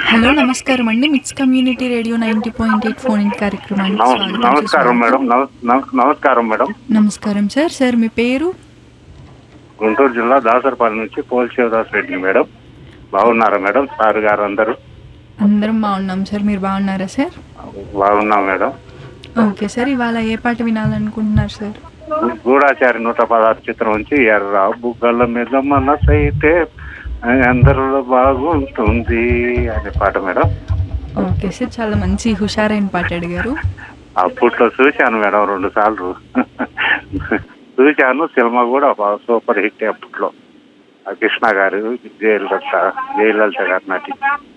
Hello నమస్కారం అండి MITS community radio ninety point eight phone in కార్యక్రమానికి నమ- స్వాగతం నమస్కారం సుస్వాగతం. మేడం నమ- నమ- నమస్కారం మేడం నమస్కారం సార్ సార్ మీ పేరు గుంటూరు జిల్లా దాసరపల్లి నుంచి పోల్ శివదాస్ రెడ్డి మేడం బాగున్నారా మేడం సార్ గారు అందరూ అందరం బాగున్నాం సార్ మీరు బాగున్నారా సార్ బాగున్నాం మేడం ఓకే సార్ ఇవాళ ఏ పాట వినాలనుకుంటున్నారు సార్ గూఢాచారి నూట పదహారు చిత్రం నుంచి ఎర్ర బుగ్గల మీద మనసైతే అందరిలో బాగుంటుంది అనే పాట మేడం ఓకే సార్ చాలా మంచి హుషారైన పాట అడిగారు అప్పట్లో చూశాను మేడం రెండు సార్లు చూశాను సినిమా కూడా బాగా సూపర్ హిట్ అప్పట్లో ఆ కృష్ణ గారు జయలలిత జయలలిత గారు నటి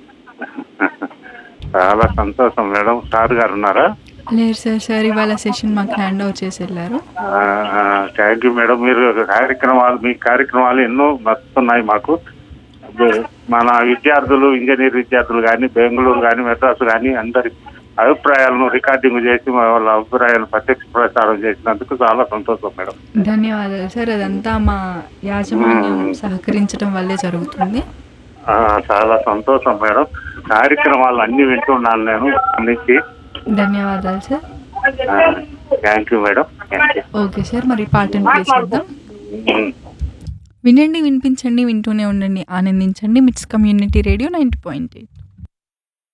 చాలా సంతోషం మేడం సార్ గారు ఉన్నారా లేరు సార్ సార్ ఇవాళ సెషన్ మాకు హ్యాండ్ ఓవర్ చేసి వెళ్ళారు థ్యాంక్ యూ మేడం మీరు కార్యక్రమాలు మీ కార్యక్రమాలు ఎన్నో నచ్చుతున్నాయి మాకు మన విద్యార్థులు ఇంజనీర్ విద్యార్థులు కానీ బెంగళూరు కానీ మెడ్రాస్ కానీ అందరి అభిప్రాయాలను రికార్డింగ్ చేసి మా వాళ్ళ అభిప్రాయాలను ప్రత్యక్ష ప్రసారం చేసినందుకు చాలా సంతోషం మేడం ధన్యవాదాలు సార్ అదంతా మా యాజమాన్యం సహకరించడం వల్లే జరుగుతుంది ఆ, చాలా సంతోషం మేడం కార్యక్రమాలు అన్ని వింటున్నాను నేను నుంచి ధన్యవాదాలు sir thank you madam thank you okay sir మరి పాటను ప్లే చేద్దాం వినండి వినిపించండి వింటూనే ఉండండి ఆనందించండి MITS community radio ninety point eight